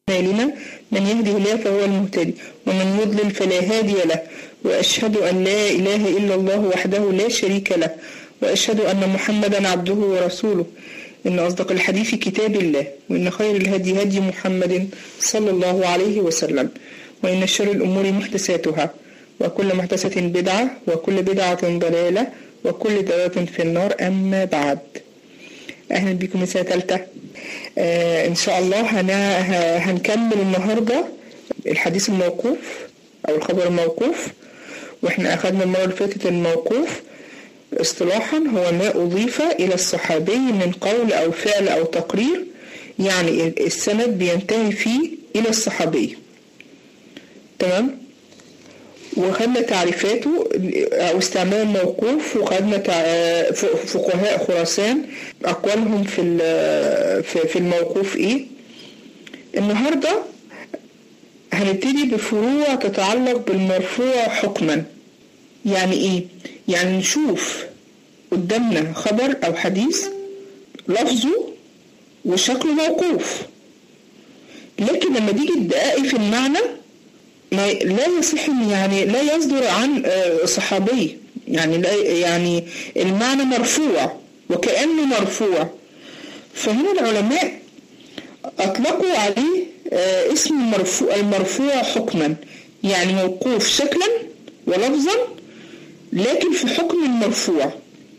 لنا من يهدي الله فهو المهتدي ومن يضلل فلا هادي له وأشهد أن لا إله إلا الله وحده لا شريك له وأشهد أن محمدا عبده ورسوله إن أصدق الحديث كتاب الله وإن خير الهدي هدي محمد صلى الله عليه وسلم وإن شر الأمور محدثاتها وكل محدثة بدعة وكل بدعة ضلالة وكل ضلالة في النار أما بعد أهلا بكم من سنة تالتة آه إن شاء الله هنا هنكمل النهاردة الحديث الموقوف أو الخبر الموقوف وإحنا أخذنا المرة اللي فاتت الموقوف اصطلاحا هو ما أضيف إلى الصحابي من قول أو فعل أو تقرير يعني السند بينتهي فيه إلى الصحابي تمام وخدنا تعريفاته أو استعمال الموقوف وخدنا فقهاء خراسان أقوالهم في في الموقوف إيه النهاردة هنبتدي بفروع تتعلق بالمرفوع حكما يعني إيه يعني نشوف قدامنا خبر أو حديث لفظه وشكله موقوف لكن لما تيجي تدققي في المعنى ما لا يصح يعني لا يصدر عن صحابي يعني لا يعني المعنى مرفوع وكأنه مرفوع فهنا العلماء أطلقوا عليه اسم المرفوع, المرفوع حكما يعني موقوف شكلا ولفظا لكن في حكم المرفوع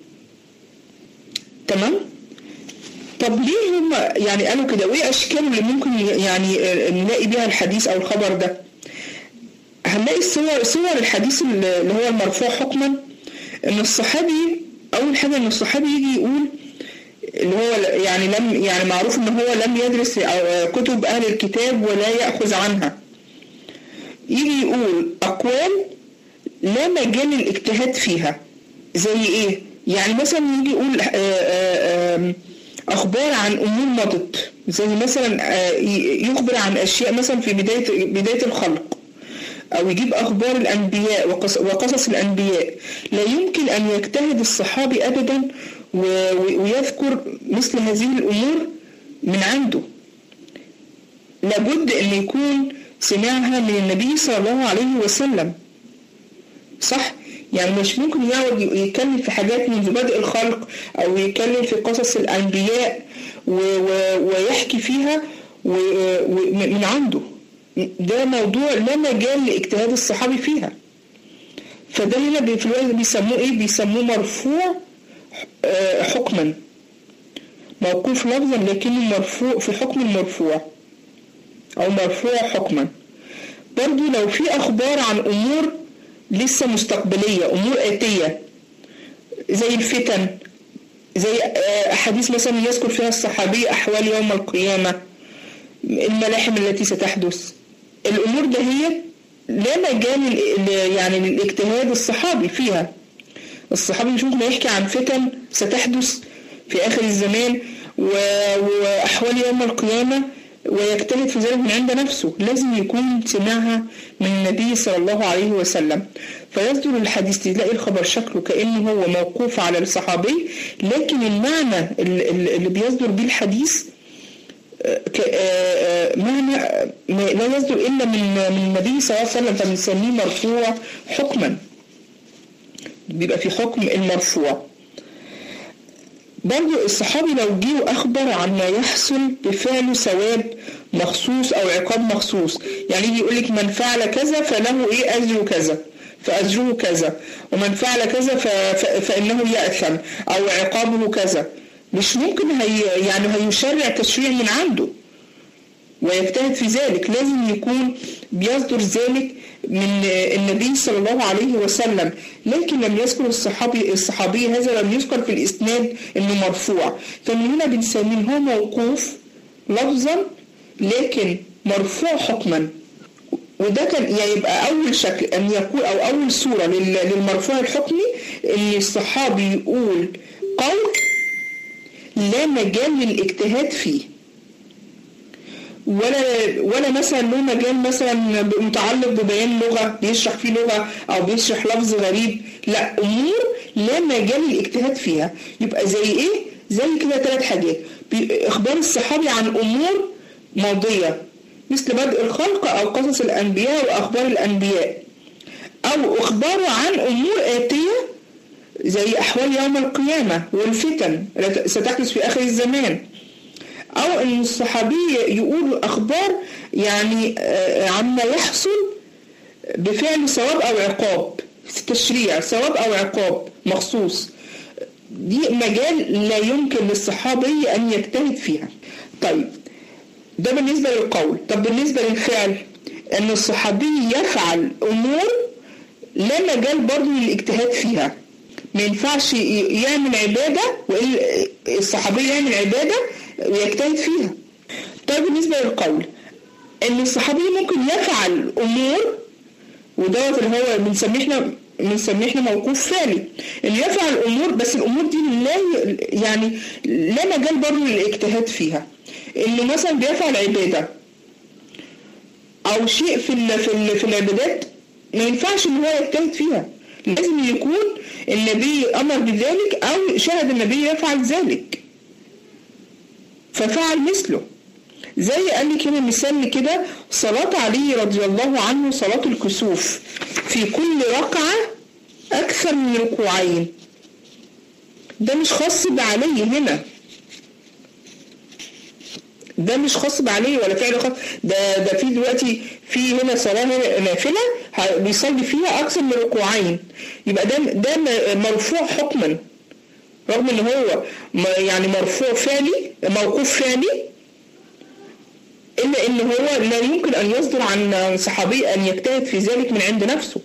تمام طب ليه هم يعني قالوا كده وايه اشكاله اللي ممكن يعني نلاقي بيها الحديث او الخبر ده هنلاقي صور صور الحديث اللي هو المرفوع حكما ان الصحابي اول حاجه ان الصحابي يجي يقول اللي هو يعني لم يعني معروف ان هو لم يدرس كتب اهل الكتاب ولا ياخذ عنها يجي يقول اقوال لا مجال للاجتهاد فيها زي ايه يعني مثلا يجي يقول اخبار عن امور مضت زي مثلا يخبر عن اشياء مثلا في بدايه بدايه الخلق أو يجيب أخبار الأنبياء وقصص الأنبياء لا يمكن أن يجتهد الصحابي أبدا ويذكر مثل هذه الأمور من عنده لابد أن يكون سمعها من النبي صلى الله عليه وسلم صح؟ يعني مش ممكن يقعد يتكلم في حاجات من بدء الخلق أو يتكلم في قصص الأنبياء ويحكي فيها من عنده ده موضوع لا مجال لاجتهاد الصحابي فيها فده هنا في الوقت بيسموه ايه بيسموه مرفوع حكما موقوف لفظا لكنه مرفوع في حكم المرفوع او مرفوع حكما برضو لو في اخبار عن امور لسه مستقبلية امور اتية زي الفتن زي احاديث مثلا يذكر فيها الصحابي احوال يوم القيامة الملاحم التي ستحدث الامور ده هي لا مجال يعني للاجتهاد الصحابي فيها الصحابي مش ممكن يحكي عن فتن ستحدث في اخر الزمان واحوال يوم القيامه ويجتهد في ذلك من عند نفسه لازم يكون سمعها من النبي صلى الله عليه وسلم فيصدر الحديث تلاقي الخبر شكله كانه هو موقوف على الصحابي لكن المعنى اللي بيصدر بيه الحديث معنى لا يصدر الا من من النبي صلى الله عليه وسلم فبنسميه مرفوع حكما بيبقى في حكم المرفوع برضو الصحابي لو جه واخبر عن ما يحصل بفعله ثواب مخصوص او عقاب مخصوص يعني يجي يقول لك من فعل كذا فله ايه اجر كذا فاجره كذا ومن فعل كذا فانه ياثم او عقابه كذا مش ممكن هي يعني هيشرع تشريع من عنده ويجتهد في ذلك لازم يكون بيصدر ذلك من النبي صلى الله عليه وسلم لكن لم يذكر الصحابي الصحابي هذا لم يذكر في الاسناد انه مرفوع فمن هنا بنسميه هو موقوف لفظا لكن مرفوع حكما وده كان يعني يبقى اول شكل ان يقول او اول صوره للمرفوع الحكمي ان الصحابي يقول قول لا مجال للاجتهاد فيه ولا ولا مثلا له مجال مثلا متعلق ببيان لغه بيشرح فيه لغه او بيشرح لفظ غريب لا امور لا مجال للاجتهاد فيها يبقى زي ايه زي كده ثلاث حاجات اخبار الصحابي عن امور ماضيه مثل بدء الخلق أو قصص الأنبياء وأخبار الأنبياء أو إخباره عن أمور آتية زي أحوال يوم القيامة والفتن التي ستحدث في آخر الزمان أو أن الصحابي يقول أخبار يعني عما يحصل بفعل ثواب أو عقاب تشريع ثواب أو عقاب مخصوص دي مجال لا يمكن للصحابي أن يجتهد فيها طيب ده بالنسبة للقول طب بالنسبة للفعل أن الصحابي يفعل أمور لا مجال برضه للاجتهاد فيها ما ينفعش يعمل عبادة الصحابي يعمل عبادة ويجتهد فيها طيب بالنسبة للقول ان الصحابي ممكن يفعل امور ودوت اللي هو بنسميه احنا بنسميه احنا موقوف فعلي ان يفعل امور بس الامور دي لا يعني لا مجال برضه للاجتهاد فيها انه مثلا بيفعل عباده او شيء في ال في ال في العبادات ما ينفعش ان هو يجتهد فيها لازم يكون النبي امر بذلك او شاهد النبي يفعل ذلك ففعل مثله زي قال لك هنا مثال كده صلاة علي رضي الله عنه صلاة الكسوف في كل ركعة أكثر من ركوعين ده مش خاص بعلي هنا ده مش خاص بعلي ولا فعل خاص ده ده في دلوقتي في هنا صلاة نافلة بيصلي فيها أكثر من ركوعين يبقى ده ده مرفوع حكما رغم ان هو يعني مرفوع فعلي موقوف فعلي إلا إن هو لا يمكن أن يصدر عن صحابي أن يجتهد في ذلك من عند نفسه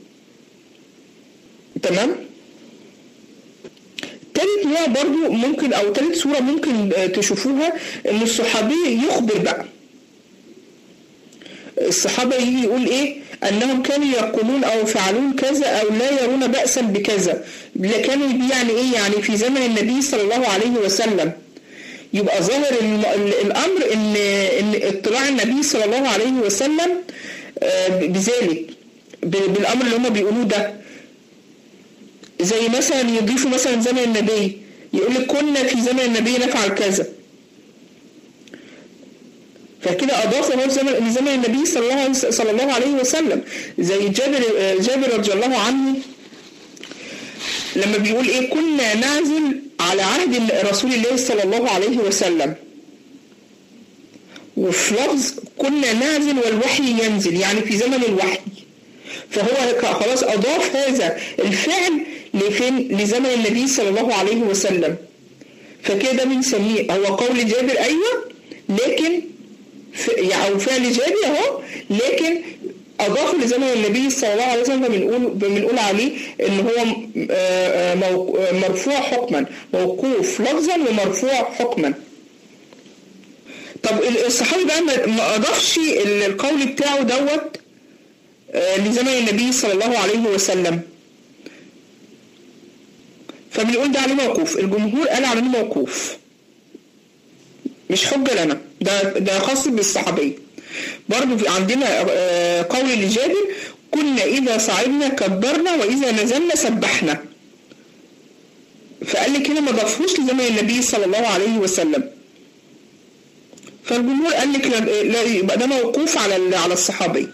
تمام تالت نوع برضو ممكن أو تالت صورة ممكن تشوفوها إن الصحابي يخبر بقى الصحابة يجي يقول إيه أنهم كانوا يقولون أو يفعلون كذا أو لا يرون بأسا بكذا كانوا يعني إيه يعني في زمن النبي صلى الله عليه وسلم يبقى ظاهر الامر ان ان اطلاع النبي صلى الله عليه وسلم بذلك بالامر اللي هم بيقولوه ده زي مثلا يضيفوا مثلا زمن النبي يقول لك كنا في زمن النبي نفعل كذا فكده اضاف هو زمن زمن النبي صلى الله عليه صلى الله عليه وسلم زي جابر جابر رضي الله عنه لما بيقول ايه كنا نعزل على عهد رسول الله صلى الله عليه وسلم وفي لفظ كنا نعزل والوحي ينزل يعني في زمن الوحي فهو خلاص اضاف هذا الفعل لفين لزمن النبي صلى الله عليه وسلم فكده بنسميه هو قول جابر ايوه لكن او فعل جابر اهو لكن اضاف لزمن النبي صلى الله عليه وسلم بنقول بنقول عليه ان هو مرفوع حكما موقوف لفظا ومرفوع حكما طب الصحابي بقى ما اضافش القول بتاعه دوت لزمن النبي صلى الله عليه وسلم فبنقول ده عليه موقوف الجمهور قال عليه موقوف مش حجة لنا ده ده خاص بالصحابيه برضو في عندنا قول لجابر كنا إذا صعدنا كبرنا وإذا نزلنا سبحنا فقال لك هنا ما ضافوش لزمن النبي صلى الله عليه وسلم فالجمهور قال لك لا يبقى ده موقوف على على الصحابي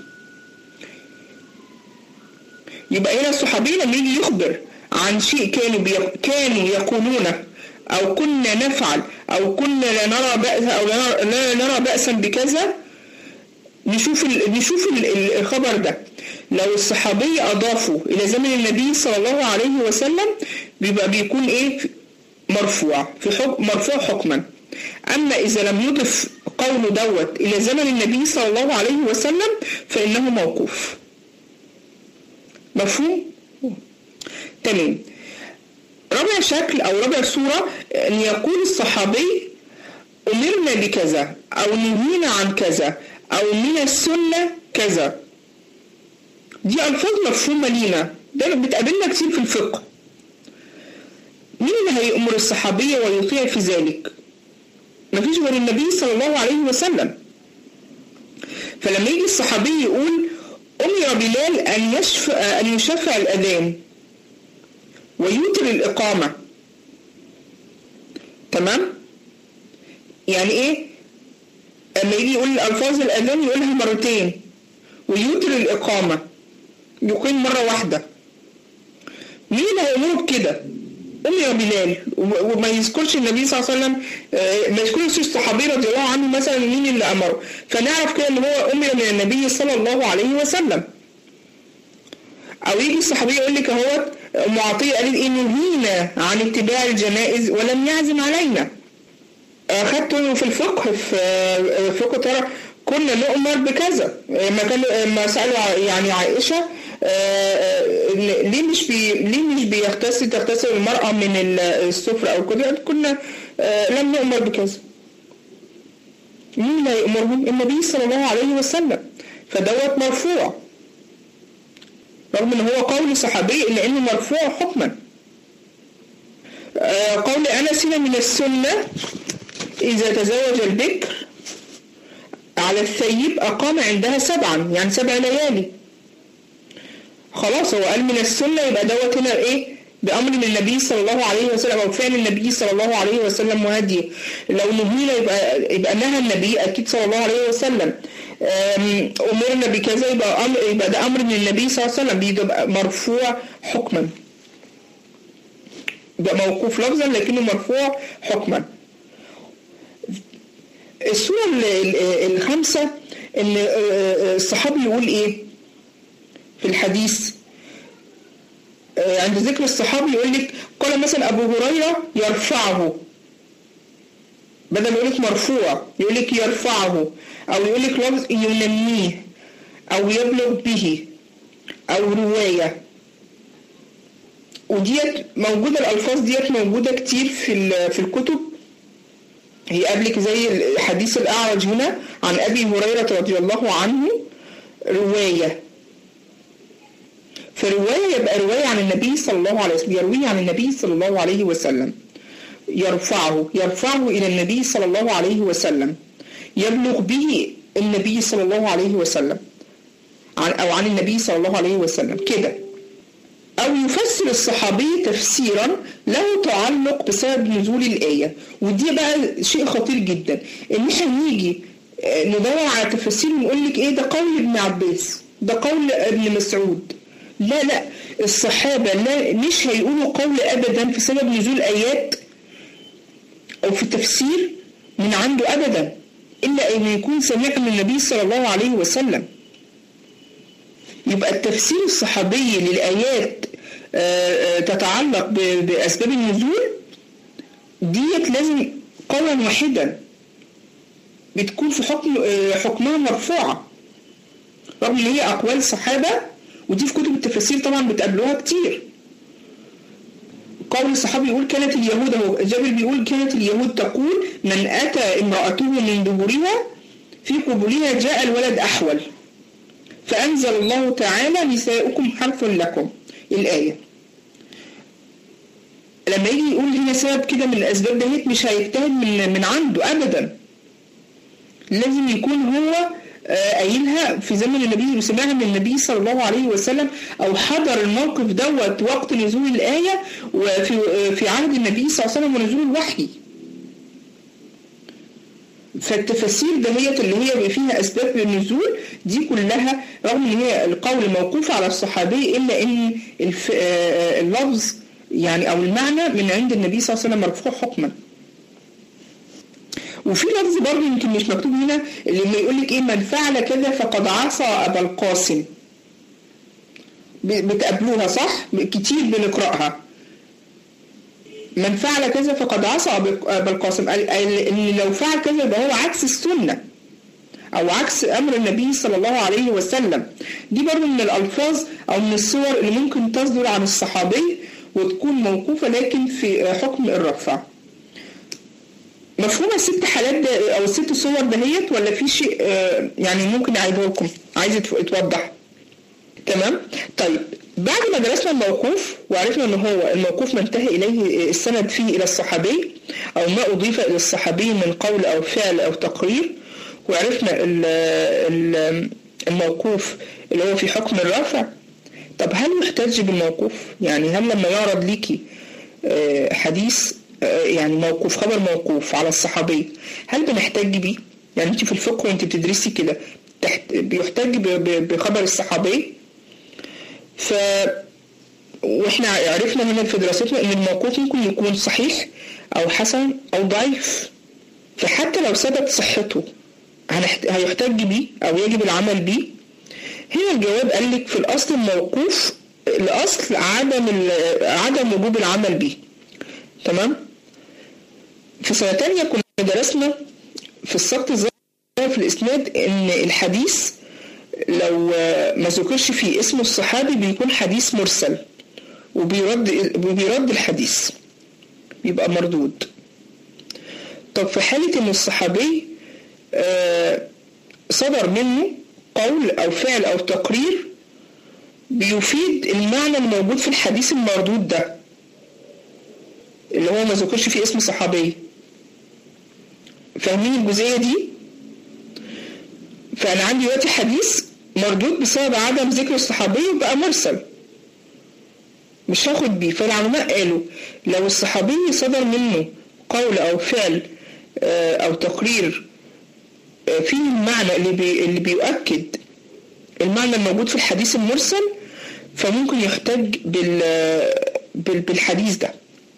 يبقى هنا الصحابي لما يجي يخبر عن شيء كانوا بي... كانوا يقولونه أو كنا نفعل أو كنا لا نرى بأس أو لا نرى بأسا بكذا نشوف ال... نشوف ال... الخبر ده لو الصحابي أضافوا إلى زمن النبي صلى الله عليه وسلم بيبقى بيكون إيه مرفوع في حكم مرفوع حكما أما إذا لم يضف قوله دوت إلى زمن النبي صلى الله عليه وسلم فإنه موقوف مفهوم؟ تمام رابع شكل أو رابع صورة أن يقول الصحابي أمرنا بكذا أو نهينا عن كذا أو من السنة كذا دي ألفاظ مفهومة لينا ده بتقابلنا كتير في الفقه مين اللي هيأمر الصحابية ويطيع في ذلك مفيش غير النبي صلى الله عليه وسلم فلما يجي الصحابي يقول أمر بلال أن يشفع أن يشفع الأذان ويوتر الإقامة تمام يعني إيه اما يجي يقول الفاظ الاذان يقولها مرتين ويوتر الاقامه يقيم مره واحده مين اللي هيأمره بكده؟ قوم يا بلال وما يذكرش النبي صلى الله عليه وسلم ما يذكرش الصحابي رضي الله عنه مثلا مين اللي امره فنعرف كده ان هو امر من النبي صلى الله عليه وسلم او يجي الصحابي يقول لك اهوت ام عطيه قالت ايه نهينا عن اتباع الجنائز ولم يعزم علينا اخدته في الفقه في فقه ترى كنا نؤمر بكذا ما كان ما سالوا يعني عائشه ليه مش بي ليه مش بيغتسل تغتسل المرأة من السفرة أو كده كنا لم نؤمر بكذا مين اللي يأمرهم؟ النبي صلى الله عليه وسلم فدوت مرفوع رغم ان هو قول صحابي الا انه مرفوع حكما قول انس من السنة اذا تزوج البكر على الثيب اقام عندها سبعا يعني سبع ليالي خلاص هو قال من السنة يبقى دوت هنا ايه بأمر من النبي صلى الله عليه وسلم أو فعل النبي صلى الله عليه وسلم وهديه لو نهينا يبقى يبقى نهى النبي أكيد صلى الله عليه وسلم أمرنا بكذا يبقى أمر يبقى ده أمر من النبي صلى الله عليه وسلم بيبقى مرفوع حكما يبقى موقوف لفظا لكنه مرفوع حكما الصورة الخامسة إن الصحابي يقول إيه في الحديث عند ذكر الصحابي يقول لك قال مثلا أبو هريرة يرفعه بدل يقول لك مرفوع يقول لك يرفعه أو يقول لك لفظ ينميه أو يبلغ به أو رواية وديت موجودة الألفاظ ديت موجودة كتير في في الكتب هي قبلك زي حديث الأعرج هنا عن أبي هريرة رضي الله عنه رواية فرواية يبقى رواية عن النبي صلى الله عليه وسلم يروي عن النبي صلى الله عليه وسلم يرفعه يرفعه إلى النبي صلى الله عليه وسلم يبلغ به النبي صلى الله عليه وسلم عن أو عن النبي صلى الله عليه وسلم كده أو يفسر الصحابي تفسيرا له تعلق بسبب نزول الآية ودي بقى شيء خطير جدا إن احنا نيجي ندور على تفسير ونقول لك إيه ده قول ابن عباس ده قول ابن مسعود لا لا الصحابة لا مش هيقولوا قول أبدا في سبب نزول آيات أو في التفسير من عنده أبدا إلا أن يكون سمع من النبي صلى الله عليه وسلم يبقى التفسير الصحابي للآيات تتعلق بأسباب النزول ديت لازم قولا واحدا بتكون في حكم حكمها مرفوعة رغم ان هي أقوال صحابة ودي في كتب التفاسير طبعا بتقابلوها كتير قول الصحابي يقول كانت اليهود هو جابر بيقول كانت اليهود تقول من أتى امرأته من دبرها في قبولها جاء الولد أحول فأنزل الله تعالى نساؤكم حرث لكم الآية لما يجي يقول هنا سبب كده من الأسباب دهيت مش هيجتهد من من عنده أبدا لازم يكون هو قايلها في زمن النبي وسمعها من النبي صلى الله عليه وسلم او حضر الموقف دوت وقت نزول الايه وفي في عهد النبي صلى الله عليه وسلم ونزول الوحي. فالتفاسير دهيت اللي هي فيها اسباب النزول دي كلها رغم ان هي القول موقوف على الصحابي الا ان اللفظ يعني او المعنى من عند النبي صلى الله عليه وسلم مرفوع حكما. وفي لفظ برضه يمكن مش مكتوب هنا اللي لما يقول لك ايه من فعل كذا فقد عصى ابا القاسم بتقابلوها صح؟ كتير بنقراها من فعل كذا فقد عصى ابا القاسم ان لو فعل كذا يبقى هو عكس السنه او عكس امر النبي صلى الله عليه وسلم دي برضه من الالفاظ او من الصور اللي ممكن تصدر عن الصحابي وتكون موقوفه لكن في حكم الرفع مفهوم الست حالات ده او الست صور دهيت ولا في شيء يعني ممكن اعيده لكم عايز يتوضح تمام طيب بعد ما درسنا الموقوف وعرفنا ان هو الموقوف ما انتهى اليه السند فيه الى الصحابي او ما اضيف الى الصحابي من قول او فعل او تقرير وعرفنا الموقوف اللي هو في حكم الرفع طب هل يحتج بالموقوف يعني هل لما يعرض ليكي حديث يعني موقوف خبر موقوف على الصحابي هل بنحتاج بيه يعني انت في الفقه وانت بتدرسي كده تحت بيحتج ب- ب- بخبر الصحابي ف واحنا عرفنا هنا في دراستنا ان الموقوف ممكن يكون صحيح او حسن او ضعيف فحتى لو ثبت صحته هنحت- هيحتج بيه او يجب العمل بيه هنا الجواب قال لك في الاصل الموقوف الاصل عدم ال- عدم وجوب العمل به تمام في سنه تانية كنا درسنا في السقط الظاهر في الاسناد ان الحديث لو آه، ما ذكرش فيه اسم الصحابي بيكون حديث مرسل وبيرد وبيرد الحديث بيبقى مردود طب في حالة إن الصحابي آه، صدر منه قول أو فعل أو تقرير بيفيد المعنى الموجود في الحديث المردود ده اللي هو ما ذكرش فيه اسم صحابي فاهمين الجزئية دي؟ فأنا عندي دلوقتي حديث مردود بسبب عدم ذكر الصحابي وبقى مرسل مش هاخد بيه فالعلماء قالوا لو الصحابي صدر منه قول أو فعل آه، أو تقرير آه، فيه المعنى اللي, بي اللي بيؤكد المعنى الموجود في الحديث المرسل فممكن يحتج بال بال- بالحديث ده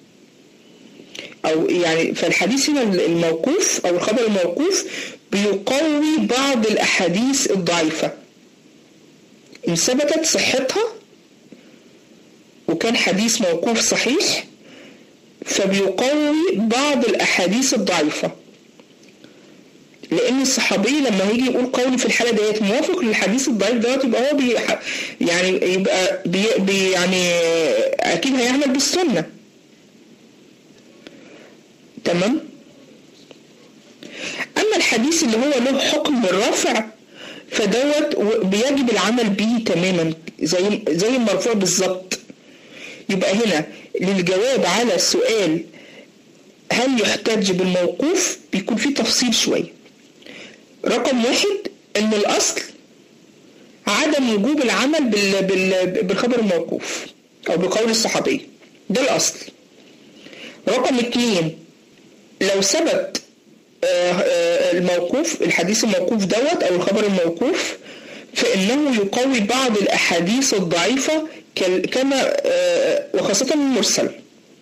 أو يعني فالحديث هنا الموقوف أو الخبر الموقوف بيقوي بعض الأحاديث الضعيفة إن ثبتت صحتها وكان حديث موقوف صحيح فبيقوي بعض الأحاديث الضعيفة لأن الصحابي لما هيجي يقول قولي في الحالة ديت موافق للحديث الضعيف دوت يبقى هو بي يعني يبقى بي بي يعني أكيد هيعمل بالسنة تمام أما الحديث اللي هو له حكم الرفع فدوت بيجب العمل به تماما زي زي المرفوع بالظبط يبقى هنا للجواب على السؤال هل يحتج بالموقوف بيكون فيه تفصيل شوية رقم واحد ان الاصل عدم وجوب العمل بال بال بالخبر الموقوف او بقول الصحابي ده الاصل رقم اتنين لو ثبت آه، آه، الموقوف الحديث الموقوف دوت او الخبر الموقوف فانه يقوي بعض الاحاديث الضعيفه كال- كما آه، وخاصه المرسل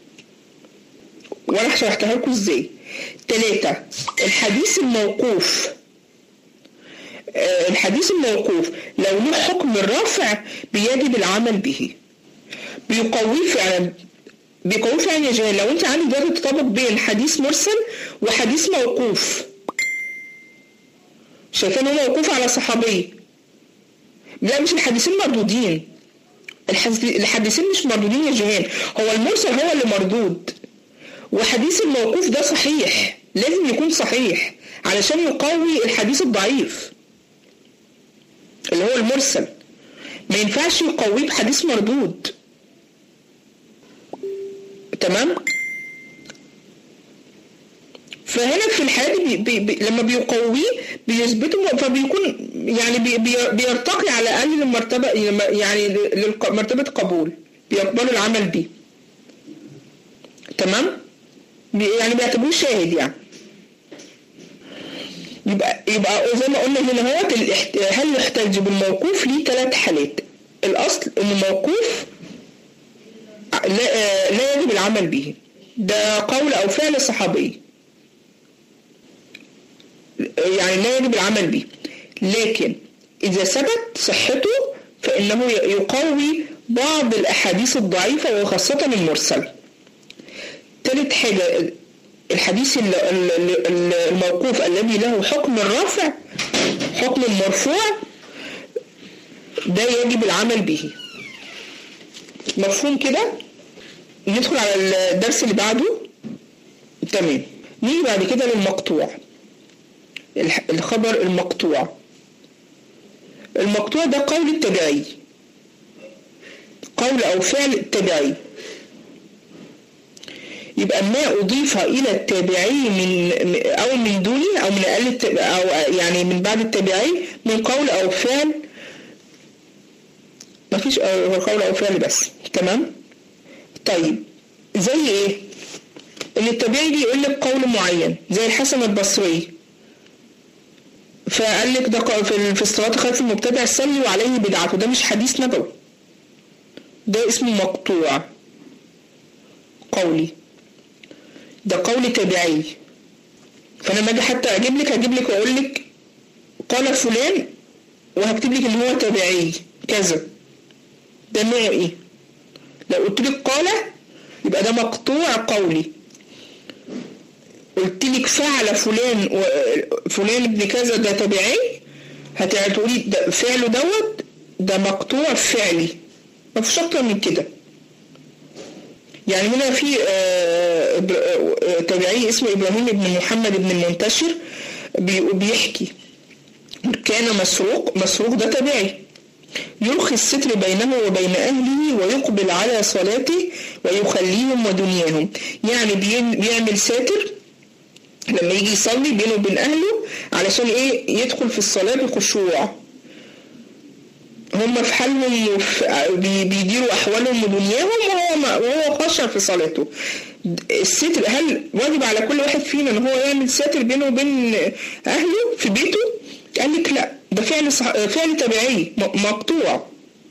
وانا شرحتها لكم ازاي ثلاثة الحديث الموقوف آه، الحديث الموقوف لو له حكم الرفع بيجب العمل به بيقويه فعلا بيقويه فعلا يا جماعة لو انت عندك دلوقتي تطابق بين حديث مرسل وحديث موقوف شايفين هو موقوف على صحابي لا مش الحديثين مردودين الحديث- الحديثين مش مردودين يا جيهان هو المرسل هو اللي مردود وحديث الموقوف ده صحيح لازم يكون صحيح علشان يقوي الحديث الضعيف اللي هو المرسل ما ينفعش يقويه بحديث مردود تمام فهنا في الحالة دي بي بي لما بيقويه بيثبته فبيكون يعني بي بي بيرتقي على الأقل للمرتبة يعني لمرتبة قبول بيقبلوا العمل بيه تمام بي يعني بيعتبروه شاهد يعني يبقى يبقى زي ما قلنا هنا هو هل يحتج بالموقوف ليه ثلاث حالات الاصل ان الموقوف لا, لا يجب العمل به ده قول او فعل صحابي يعني لا يجب العمل به لكن اذا ثبت صحته فانه يقوي بعض الاحاديث الضعيفه وخاصه المرسل ثالث حاجه الحديث الموقوف الذي له حكم الرفع حكم المرفوع ده يجب العمل به مفهوم كده ندخل على الدرس اللي بعده تمام نيجي بعد كده للمقطوع الخبر المقطوع المقطوع ده قول التبعي قول او فعل تبعي يبقى ما أضيف إلى التابعي من أو من دونه أو من أقل أو يعني من بعد التابعي من قول أو فعل مفيش هو قول أو فعل بس تمام طيب زي إيه؟ إن التابعي دي يقول لك قول معين زي الحسن البصري فقال لك ده ق- في ال- في الصلاة خلف المبتدع السلي وعليه بدعته ده مش حديث نبوي ده اسمه مقطوع قولي ده قول تابعي فانا لما اجي حتى اجيب لك هجيب لك واقول لك قال فلان وهكتب لك ان هو تابعي كذا ده نوع ايه لو قلت لك قال يبقى ده مقطوع قولي قلت لك فعل فلان و... فلان ابن كذا ده تابعي هتقولي ده فعله دوت ده مقطوع فعلي ما فيش اكتر من كده يعني هنا في آه، إبر- آه، تابعي اسمه ابراهيم بن محمد بن المنتشر بي- بيحكي كان مسروق مسروق ده تابعي يلقي الستر بينه وبين أهله ويقبل على صلاته ويخليهم ودنياهم يعني بين- بيعمل ساتر لما يجي يصلي بينه وبين أهله علشان إيه يدخل في الصلاة بخشوع هم في حالهم وفي- بي- بيديروا أحوالهم ودنياهم وهو ما- وهو خاشع في صلاته الستر هل واجب على كل واحد فينا ان هو يعمل ساتر بينه وبين اهله في بيته قال لك لا ده فعل صح... فعل تبعي م- مقطوع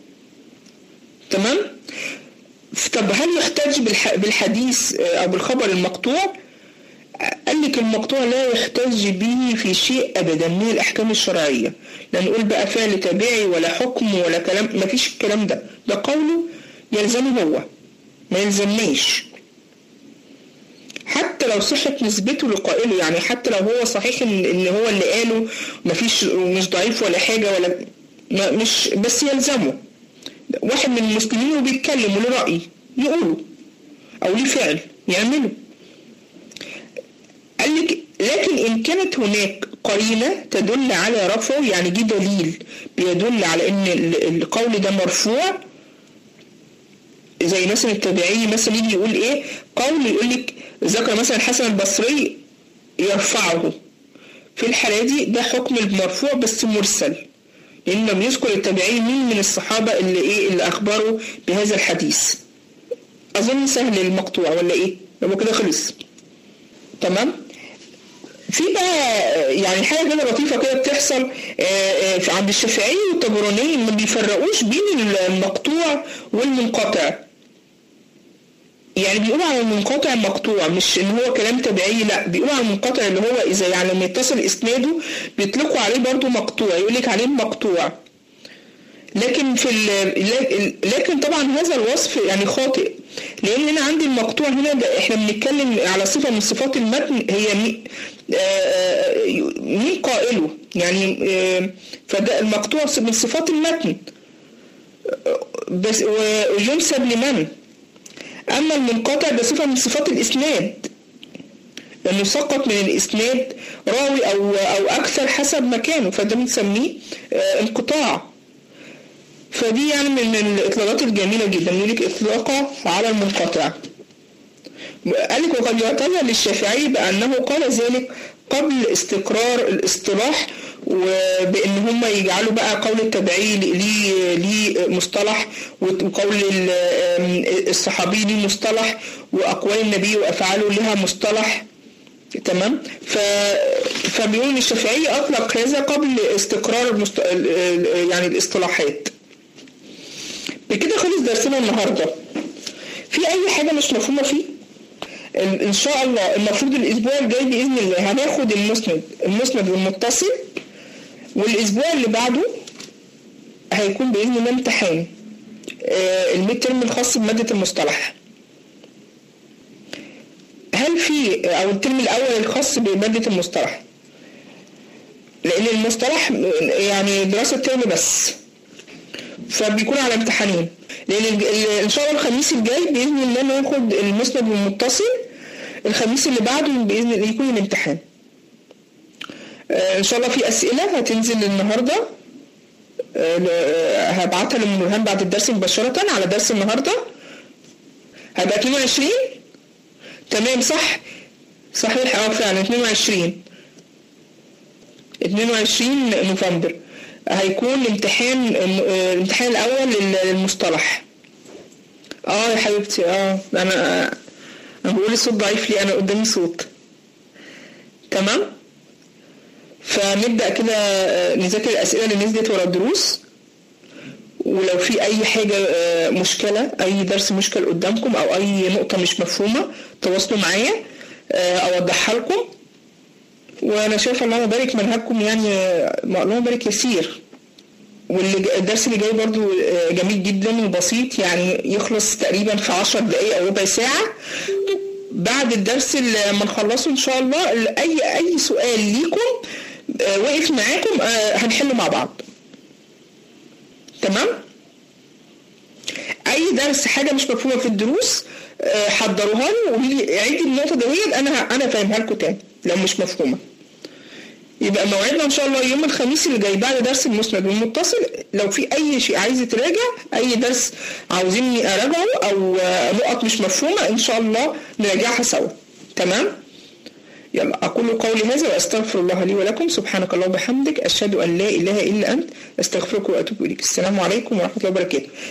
تمام طب هل يحتج بالح... بالحديث او بالخبر المقطوع قال لك المقطوع لا يحتج به في شيء ابدا من الاحكام الشرعيه لا نقول بقى فعل تابعي ولا حكم ولا كلام ما فيش الكلام ده ده قوله يلزمه هو ما يلزمنيش حتى لو صحت نسبته لقائله يعني حتى لو هو صحيح ان, إن هو اللي قاله مفيش مش ضعيف ولا حاجه ولا ما مش بس يلزمه واحد من المسلمين وبيتكلم وله رأي يقوله او ليه فعل يعمله قال لك لكن ان كانت هناك قرينه تدل على رفعه يعني دي دليل بيدل على ان ال- القول ده مرفوع زي مثلا التابعي مثلا يجي يقول ايه قول يقول لك ذكر مثلا الحسن البصري يرفعه في الحالة دي ده حكم المرفوع بس مرسل لأن لم يذكر التابعين مين من الصحابة اللي ايه اللي أخبروا بهذا الحديث أظن سهل المقطوع ولا ايه؟ يبقى كده خلص تمام؟ في بقى يعني حاجه كده لطيفه كده بتحصل آه، آه، في عند الشافعي والطبراني ما بيفرقوش بين المقطوع والمنقطع يعني بيقولوا على المنقطع مقطوع مش ان هو كلام تبعي لا بيقولوا على المنقطع اللي هو اذا يعني لما يتصل اسناده بيطلقوا عليه برضو مقطوع يقول لك عليه مقطوع لكن في ال- لكن طبعا هذا الوصف يعني خاطئ لان هنا عندي المقطوع هنا ده احنا بنتكلم على صفه من صفات المتن هي مي- آه، آه، مين قائله يعني آه، فده المقطوع من صفات المتن آه، بس و- وينسب لمن اما المنقطع ده صفه من صفات الاسناد لانه سقط من الاسناد راوي او او اكثر حسب مكانه فده بنسميه آه، انقطاع فدي يعني من الاطلاقات الجميله جدا يقول لك اطلاقه على المنقطع قال لك وقد يعتذر للشافعي بانه قال ذلك قبل استقرار الاصطلاح وبان هم يجعلوا بقى قول التابعي ليه ليه مصطلح وقول ال- الصحابي ليه مصطلح واقوال النبي وافعاله لها مصطلح تمام ف فبيقول ان الشافعي اطلق هذا قبل استقرار المست... ال- ال- يعني الاصطلاحات بكده خلص درسنا النهارده في اي حاجه مش مفهومه فيه ال- ان شاء الله المفروض الاسبوع الجاي باذن الله هناخد المسند المسند والمتصل والاسبوع اللي بعده هيكون باذن الله امتحان آه، الميد ترم الخاص بماده المصطلح هل في او الترم الاول الخاص بماده المصطلح لان المصطلح يعني دراسه ترم بس فبيكون على امتحانين لان ال- ال- ان شاء الله الخميس الجاي باذن الله ناخد المسند والمتصل الخميس اللي بعده باذن الله يكون الامتحان آه، ان شاء الله في اسئله هتنزل النهارده آه، ل- آه، هبعتها لام نورهان بعد الدرس مباشره على درس النهارده هيبقى 22 تمام صح صحيح اه فعلا 22 22 نوفمبر هيكون الامتحان آه، الامتحان الاول لل- للمصطلح اه يا حبيبتي اه انا انا بقول الصوت ضعيف ليه انا قدامي صوت تمام فنبدأ كده آه، نذاكر الأسئلة اللي نزلت ورا الدروس ولو في أي حاجة آه، مشكلة أي درس مشكل قدامكم أو أي نقطة مش مفهومة تواصلوا معايا آه، أوضحها لكم وأنا شايفة اللهم بارك منهجكم يعني آه، اللهم بارك يسير والدرس اللي جاي برضو آه، جميل جدا وبسيط يعني يخلص تقريبا في عشر دقايق أو ربع ساعة بعد الدرس اللي ما نخلصه إن شاء الله أي أي سؤال ليكم آه، وقف معاكم آه، هنحله مع بعض تمام اي درس حاجه مش مفهومه في الدروس آه، حضروها لي وقولي لي عيدي النقطه ديت انا انا فاهمها لكم تاني لو مش مفهومه يبقى موعدنا ان شاء الله يوم الخميس اللي جاي بعد درس المسند والمتصل لو في اي شيء عايز يتراجع اي درس عاوزيني اراجعه او آه، نقط مش مفهومه ان شاء الله نراجعها سوا تمام يلا أقول قولي هذا وأستغفر الله لي ولكم سبحانك اللهم وبحمدك أشهد أن لا إله إلا أنت أستغفرك وأتوب إليك السلام عليكم ورحمة الله وبركاته